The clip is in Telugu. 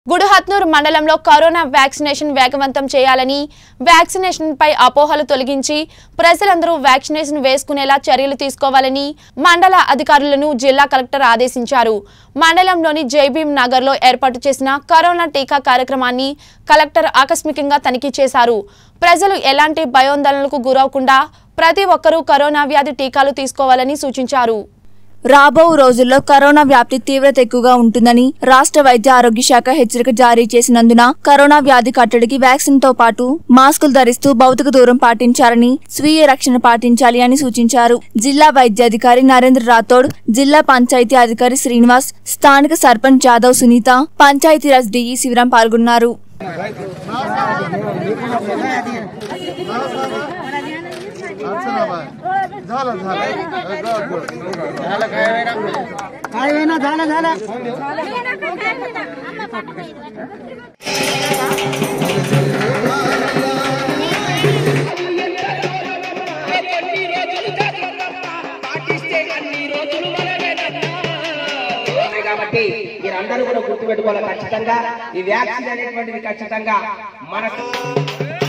గుడుహత్నూర్ మండలంలో కరోనా వ్యాక్సినేషన్ వేగవంతం చేయాలని వ్యాక్సినేషన్ పై అపోహలు తొలగించి ప్రజలందరూ వ్యాక్సినేషన్ వేసుకునేలా చర్యలు తీసుకోవాలని మండల అధికారులను జిల్లా కలెక్టర్ ఆదేశించారు మండలంలోని జైభీం నగర్లో ఏర్పాటు చేసిన కరోనా టీకా కార్యక్రమాన్ని కలెక్టర్ ఆకస్మికంగా తనిఖీ చేశారు ప్రజలు ఎలాంటి భయోందోళనలకు గురవకుండా ప్రతి ఒక్కరూ కరోనా వ్యాధి టీకాలు తీసుకోవాలని సూచించారు రాబో రోజుల్లో కరోనా వ్యాప్తి తీవ్రత ఎక్కువగా ఉంటుందని రాష్ట్ర వైద్య ఆరోగ్య శాఖ హెచ్చరిక జారీ చేసినందున కరోనా వ్యాధి కట్టడికి వ్యాక్సిన్ తో పాటు మాస్కులు ధరిస్తూ భౌతిక దూరం పాటించాలని స్వీయ రక్షణ పాటించాలి అని సూచించారు జిల్లా వైద్యాధికారి నరేంద్ర రాథోడ్ జిల్లా పంచాయతీ అధికారి శ్రీనివాస్ స్థానిక సర్పంచ్ జాదవ్ సునీత పంచాయతీరాజ్ డిఈ శివరాం పాల్గొన్నారు झालं झालं काय वेळा झालं झालं ఉన్నాయి కాబట్టి మీరందరూ కూడా గుర్తుపెట్టుకోవాలి ఖచ్చితంగా ఈ వ్యాక్సిన్ అనేటువంటిది ఖచ్చితంగా మనకు